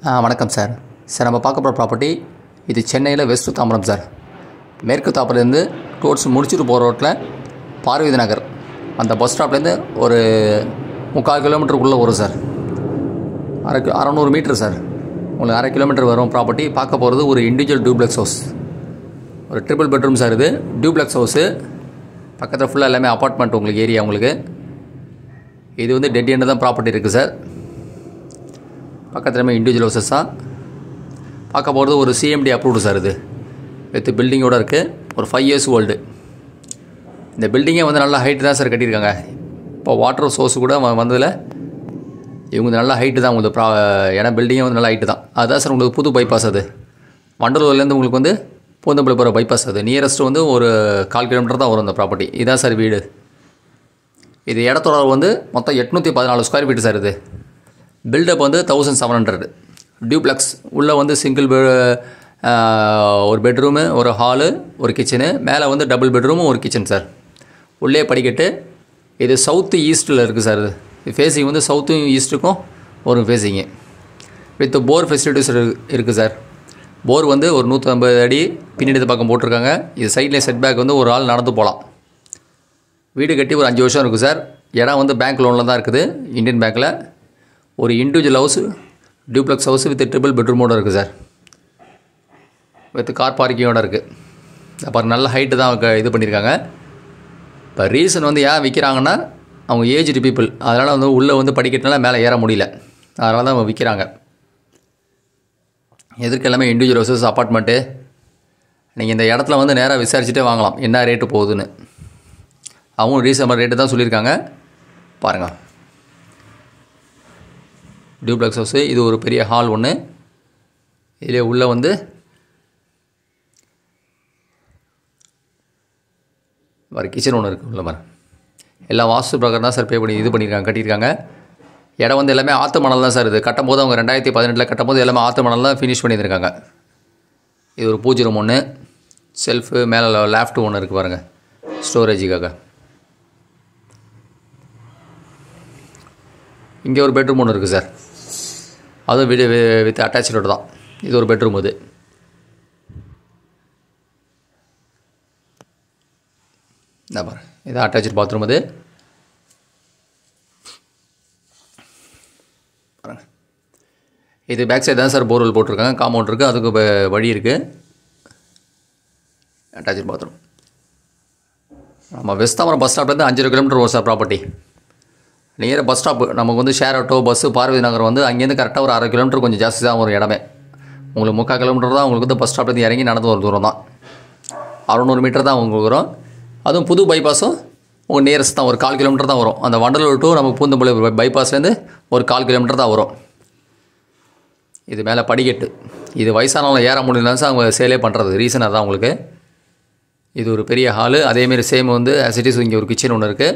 ஆ வணக்கம் sir sir நம்ம பார்க்க போகிற ப்ராப்பர்ட்டி இது சென்னையில் வெஸ்ட் தாம்பரம் சார் மேற்கு தாம்பரத்துலேருந்து டோர்ஸ் முடிச்சுட்டு போகிற ரோட்டில் பார்வதி நகர் அந்த பஸ் ஸ்டாப்லேருந்து ஒரு முக்கால் கிலோமீட்டருக்குள்ளே வரும் சார் அரை கி- அறநூறு மீட்ரு சார் உங்களுக்கு அரை கிலோமீட்டர் வரும் ப்ராப்பர்ட்டி பார்க்க போகிறது ஒரு இண்டிவிஜுவல் டூப்ளெக்ஸ் ஹவுஸ் ஒரு ட்ரிபிள் பெட்ரூம் சார் இது டியூப்ளெக்ஸ் ஹவுஸு பக்கத்தில் ஃபுல்லாக எல்லாமே அப்பார்ட்மெண்ட் உங்களுக்கு ஏரியா உங்களுக்கு இது வந்து டெட் எண்டு தான் ப்ராப்பர்ட்டி இருக்குது சார் பக்கத்துலேயுமே இண்டிவிஜுவல் ஹவுசஸ் தான் பார்க்க போகிறது ஒரு சிஎம்டி அப்ரூவ்டு சார் இது வித் பில்டிங்கோடு இருக்குது ஒரு ஃபைவ் இயர்ஸ் ஓல்டு இந்த பில்டிங்கே வந்து நல்லா ஹைட்டு தான் சார் கட்டியிருக்காங்க இப்போ வாட்டர் சோர்ஸ் கூட வ- வந்ததில் இவங்க நல்ல ஹைட்டு தான் உங்களுக்கு ப்ரா ஏன்னா பில்டிங்கே வந்து நல்ல ஹைட்டு தான் அதுதான் சார் உங்களுக்கு புது பைபாஸ் அது வண்டலூர்லேருந்து உங்களுக்கு வந்து பூந்தமல்லி போகிற பைபாஸ் அது நியரஸ்ட் வந்து ஒரு கால் கிலோமீட்டர் தான் வரும் இந்த ப்ராப்பர்ட்டி இதான் சார் வீடு இது இடத்தோட வந்து மொத்தம் எட்நூற்றி பதினாலு ஸ்கொயர் ஃபீட் சார் இது பில்டப் வந்து தௌசண்ட் செவன் ஹண்ட்ரட் டியூப்ளெக்ஸ் உள்ளே வந்து சிங்கிள் பெ ஒரு பெட்ரூமு ஒரு ஹாலு ஒரு கிச்சனு மேலே வந்து டபுள் பெட்ரூமும் ஒரு கிச்சன் சார் உள்ளே படிக்கட்டு இது சவுத்து ஈஸ்ட்டில் இருக்குது சார் இது ஃபேஸிங் வந்து சவுத்தும் ஈஸ்ட்டுக்கும் ஒரு ஃபேஸிங்கு வித் போர் ஃபெசிலிட்டிஸ் இருக்குது சார் போர் வந்து ஒரு நூற்றம்பது அடி பின்னாடி பக்கம் போட்டிருக்காங்க இது சைடில் செட் பேக் வந்து ஒரு ஆள் நடந்து போகலாம் வீடு கட்டி ஒரு அஞ்சு வருஷம் இருக்குது சார் இடம் வந்து பேங்க் லோனில் தான் இருக்குது இந்தியன் பேங்க்கில் ஒரு individual house duplex house with triple பெட்ரூமோட இருக்குது சார் வித் கார் பார்க்கிங்கோட இருக்குது அப்புறம் நல்ல ஹைட்டு தான் க- இது பண்ணியிருக்காங்க இப்போ ரீசன் வந்து ஏன் விற்கிறாங்கன்னா அவங்க ஏஜ்டு பீப்புள் அதனால் வந்து உள்ளே வந்து படிக்கட்டுனால மேலே ஏற முடியல அதனால தான் அவங்க விற்கிறாங்க எதற்கு எல்லாமே இண்டிவிஜுவல் ஹவுசஸ் அப்பார்ட்மெண்ட்டு நீங்கள் இந்த இடத்துல வந்து நேராக விசாரிச்சுட்டே வாங்கலாம் என்ன ரேட்டு போகுதுன்னு அவங்க ரீசனபிள் ரேட்டு தான் சொல்லியிருக்காங்க பாருங்கள் டியூப்ளெக்ஸ் ஹவுஸு இது ஒரு பெரிய ஹால் ஒன்று இதிலே உள்ளே வந்து வர கிச்சன் ஒன்று இருக்குது உள்ள மாதிரி எல்லா வாஸ்து பிரகாரம் தான் சார் பே பண்ணி இது பண்ணியிருக்காங்க கட்டியிருக்காங்க இடம் வந்து எல்லாமே ஆற்று மணல் தான் சார் இது கட்டும் போது அவங்க ரெண்டாயிரத்தி பதினெட்டில் கட்டும் போது எல்லாமே ஆற்று மணல் தான் ஃபினிஷ் பண்ணியிருக்காங்க இது ஒரு பூஜை ரூம் ஒன்று செல்ஃபு மேலே லேஃப்ட் ஒன்று இருக்குது பாருங்கள் ஸ்டோரேஜுக்காக இங்கே ஒரு பெட்ரூம் ஒன்று இருக்குது சார் அதுவும் வீடு வித் அட்டாச்சோட தான் இது ஒரு பெட்ரூம் இது இந்த பாரு இது அட்டாச்சு பாத்ரூம் இது பாருங்க இது பேக் சைடு தான் சார் போர்வெல் போட்டிருக்காங்க காம்பவுண்ட் இருக்குது அதுக்கு வ- வழி இருக்குது அட்டாச்சு பாத்ரூம் நம்ம வெஸ்தாமரம் பஸ் ஸ்டாப்லேருந்து அஞ்சரை கிலோமீட்டர் வரும் sir property near bus stop நமக்கு வந்து share auto bus Parvathi Nagar வந்து அங்கேருந்து கரெக்டாக ஒரு அரை கிலோமீட்டர் கொஞ்சம் ஜாஸ்தி தான் வரும் இடமே உங்களுக்கு முக்கால் கிலோமீட்டர் தான் உங்களுக்கு வந்து பஸ் ஸ்டாப்லேருந்து இறங்கி நடந்து வர தூரம் தான் அறநூறு மீட்டர் தான் உங்களுக்கு வரும் அதுவும் புது பைபாஸும் உங்கள் நியரஸ்ட் தான் ஒரு கால் கிலோமீட்டர் தான் வரும் அந்த வண்டலூர் டு நமக்கு பூந்தமல்லி பைபாஸ்லேருந்து ஒரு கால் கிலோமீட்டர் தான் வரும் இது மேலே படிக்கட்டு இது வயசானவங்க ஏற முடியலன்னு சார் அவங்க சேலே பண்ணுறது ரீசன் அதான் உங்களுக்கு இது ஒரு பெரிய ஹாலு அதேமாரி சேம் வந்து ஆசிட்டிஸ் இங்கே ஒரு கிச்சன் ஒன்று இருக்குது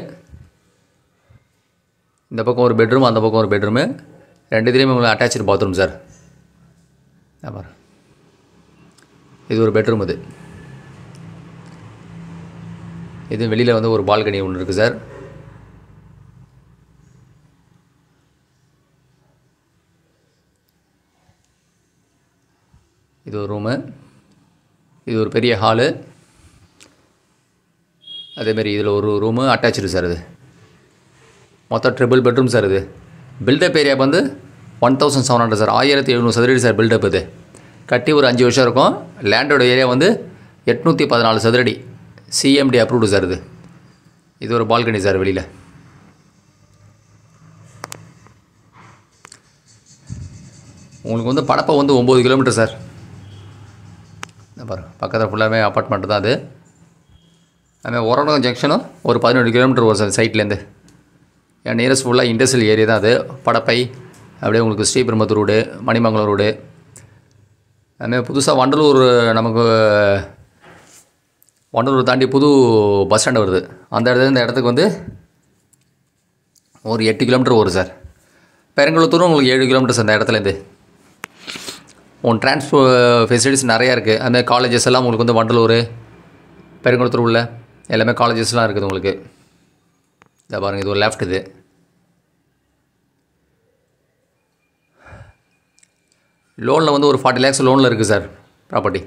இந்த பக்கம் ஒரு பெட்ரூம் அந்த பக்கம் ஒரு பெட்ரூமு ரெண்டு இதுலேயுமே உங்களுக்கு அட்டாச்சு பாத்ரூம் சார் இதோ பாரு இது ஒரு பெட்ரூம் இது இது வெளியில் வந்து ஒரு பால்கனி ஒன்று இருக்குது சார் இது ஒரு ரூமு இது ஒரு பெரிய ஹாலு அதேமாரி இதில் ஒரு ரூமு அட்டாச்சு சார் இது மொத்தம் ட்ரிபிள் பெட்ரூம் சார் இது பில்டப் ஏரியா வந்து one thousand seven hundred sir ஆயிரத்தி எழுநூறு சதுரடி சார் பில்டப் இது கட்டி ஒரு அஞ்சு வருஷம் இருக்கும் லேண்டோட ஏரியா வந்து எட்நூற்றி பதினாலு சதுரடி சிஎம்டி அப்ரூவ்டு சார் இது இது ஒரு பால்கனி சார் வெளியில் உங்களுக்கு வந்து படப்பை வந்து ஒம்பது கிலோமீட்டர் சார் இந்த பாரு பக்கத்தில் ஃபுல்லாகவே அப்பார்ட்மெண்ட் தான் அது அதுமாதிரி ஒரணம் ஜங்ஷனும் ஒரு பதினெட்டு கிலோமீட்டர் வரும் சார் சைட்லேருந்து என் நியரஸ்ட் ஃபுல்லாக இண்டஸ்ட்ரியல் ஏரியா தான் அது படப்பை அப்படியே உங்களுக்கு ஸ்ரீபெரும்புத்தூர் ரோடு மணிமங்கலம் ரோடு அதுமாதிரி புதுசாக வண்டலூர் நமக்கு வண்டலூர் தாண்டி புது பஸ் ஸ்டாண்டு வருது அந்த இடத்துல இந்த இடத்துக்கு வந்து ஒரு எட்டு கிலோமீட்டர் வரும் சார் பெருங்குளத்தூரும் உங்களுக்கு ஏழு கிலோமீட்டர்ஸ் அந்த இடத்துலேருந்து உன் டிரான்ஸ்போ ஃபெசிலிட்டிஸ் நிறையா இருக்குது அதுமாதிரி காலேஜஸ் எல்லாம் உங்களுக்கு வந்து வண்டலூர் பெருங்குளத்தூர் உள்ள எல்லாமே காலேஜஸ்லாம் இருக்குது உங்களுக்கு இதை பாருங்கள் இது ஒரு லெஃப்ட் இது லோனில் வந்து ஒரு ஃபார்ட்டி லேக்ஸ் லோனில் இருக்குது சார் ப்ராப்பர்ட்டி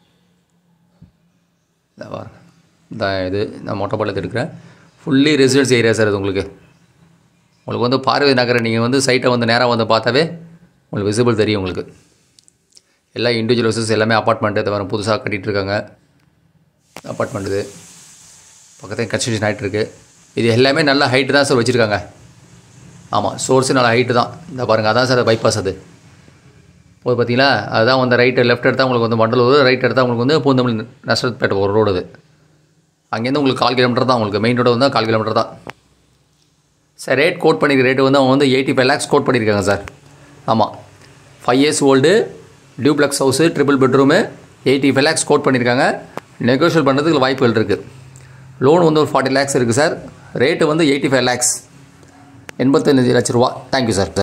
இந்த இது நான் மொட்டை பாலத்து எடுக்கிறேன் ஃபுல்லி ரெசிடென்ஸ் ஏரியா சார் இது உங்களுக்கு உங்களுக்கு வந்து பார்வை நகரை நீங்கள் வந்து சைட்டை வந்து நேராக வந்து பார்த்தாவே உங்களுக்கு விசிபிள் தெரியும் உங்களுக்கு எல்லா இண்டிவிஜுவல் ஹவுசஸ் எல்லாமே அப்பார்ட்மெண்ட்டு இதை வர புதுசாக கட்டிகிட்டு இருக்காங்க அப்பார்ட்மெண்ட் இது பக்கத்தில் கன்ஸ்ட்ரக்ஷன் ஆகிட்டு இருக்கு இது எல்லாமே நல்ல ஹைட்டு தான் சார் வச்சுருக்காங்க ஆமாம் சோர்ஸு நல்ல ஹைட்டு தான் இந்த பாருங்கள் அதான் சார் பைபாஸ் அது போது பார்த்தீங்களா அதுதான் வந்து ரைட்டு லெஃப்ட் எடுத்தால் உங்களுக்கு வந்து மண்டலூர் ரைட் எடுத்தால் உங்களுக்கு வந்து பூந்தமல்லி நஷ்டப்பேட்டை ஒரு ரோடு அது அங்கேருந்து உங்களுக்கு கால் கிலோமீட்டர் தான் உங்களுக்கு மெயின் ரோடு வந்து கால் கிலோமீட்டர் தான் சார் ரேட் கோட் பண்ணியிருக்க ரேட்டு வந்து அவங்க வந்து எயிட்டி ஃபைவ் லேக்ஸ் கோட் பண்ணியிருக்காங்க சார் ஆமாம் five years old duplex house triple bedroom eighty five lakhs quote பண்ணியிருக்காங்க நெகோஷியல் பண்ணுறதுக்கு வாய்ப்புகள் இருக்குது லோன் வந்து ஒரு ஃபார்ட்டி லேக்ஸ் இருக்குது சார் ரேட்டு வந்து எயிட்டி ஃபைவ் லேக்ஸ் எண்பத்தஞ்சு லட்ச ரூபா தேங்க்யூ சார்